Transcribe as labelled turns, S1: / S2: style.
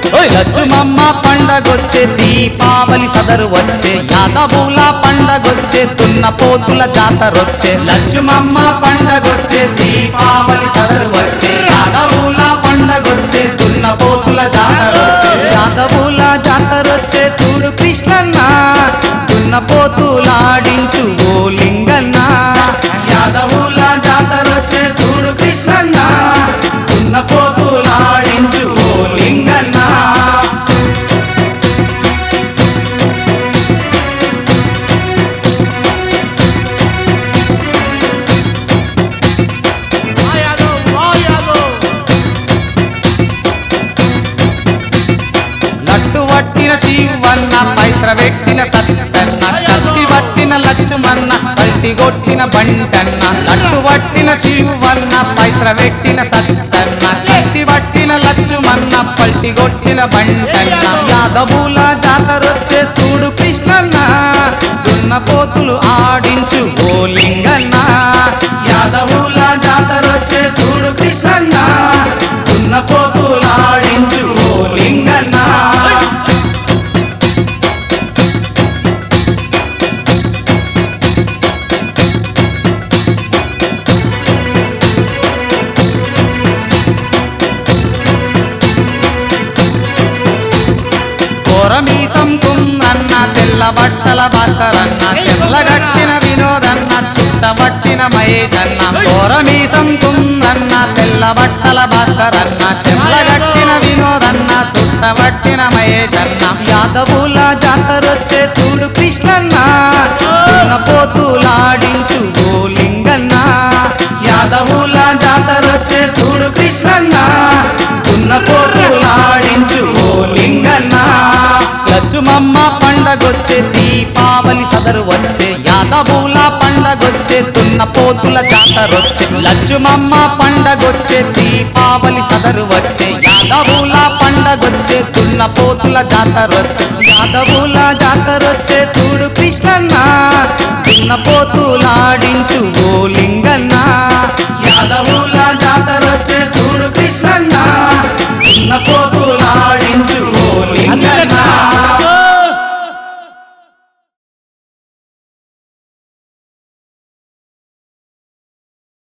S1: ఓయ్ లచ్చుమమ్మ పండగొచ్చే దీపావళి సదరు వచ్చే యాదవుల పండగొచ్చే తున్న పోతుల జాతరొచ్చే లచ్చుమమ్మ పండగొచ్చే దీపావళి సదరు వచ్చే యాదవుల పండగొచ్చే తున్న పోతుల జాతరొచ్చే యాదవుల జాతరొచ్చే చూడు కృష్ణన్న తున్న పోతులాడించు ఓ లింగన్న యాదవుల జాతరొచ్చే చూడు కృష్ణన్న తున్న పోతులాడించు ఓ లింగన్న
S2: వాయాలో వాయాలో
S1: లట్టు వట్టిన శివన్న పైత్ర పెట్టిన సత్తన్న కత్తి వట్టిన లక్ష్మన్న పల్టి కొట్టిన బంటన్న లట్టు వట్టిన శివన్న పైత్ర పెట్టిన సత్తన్న కత్తి వట్టిన లక్ష్మన్న పల్టి కొట్టిన బంటన్న యాదవుల జాతరొచ్చే చూడు కృష్ణన్న దున్న పోతులు ఆడించు ఓ లింగన్న యాదవుల జాతరొచ్చే చూడు కృష్ణన్న దున్న పోతులు ఆడించు ఓ లింగన్న కోరమీసం కుందన్న తెల్ల బట్టల భాస్కరన్న చెల్లగట్టిన వినోదన్న చుట్టబట్టిన మహేషన్న కోరమీసం కుందన్న తెల్ల బట్టల భాస్కరన్న చెల్లగట్టిన వినోదన్న చుట్టబట్టిన మహేషన్న యాదవుల జాతరొచ్చే చూడు కృష్ణన్న దున్న పోతులాడించు ఓ లింగన్న యాదవుల జాతరొచ్చే చూడు కృష్ణన్న దున్న పోతులాడించు ఓ లింగన్న లచ్చుమమ్మ పండగొచ్చే దీపావళి సదరు వచ్చే యాదవుల పండగొచ్చే తున్న పోతుల జాతరొచ్చే లచ్చుమమ్మ పండగొచ్చే దీపావళి సదరు వచ్చే యాదవుల పండగొచ్చే తున్న పోతుల జాతరొచ్చే యాదవుల జాతరొచ్చే చూడు కృష్ణన్న తున్న పోతులాడించు ఓ లింగన్న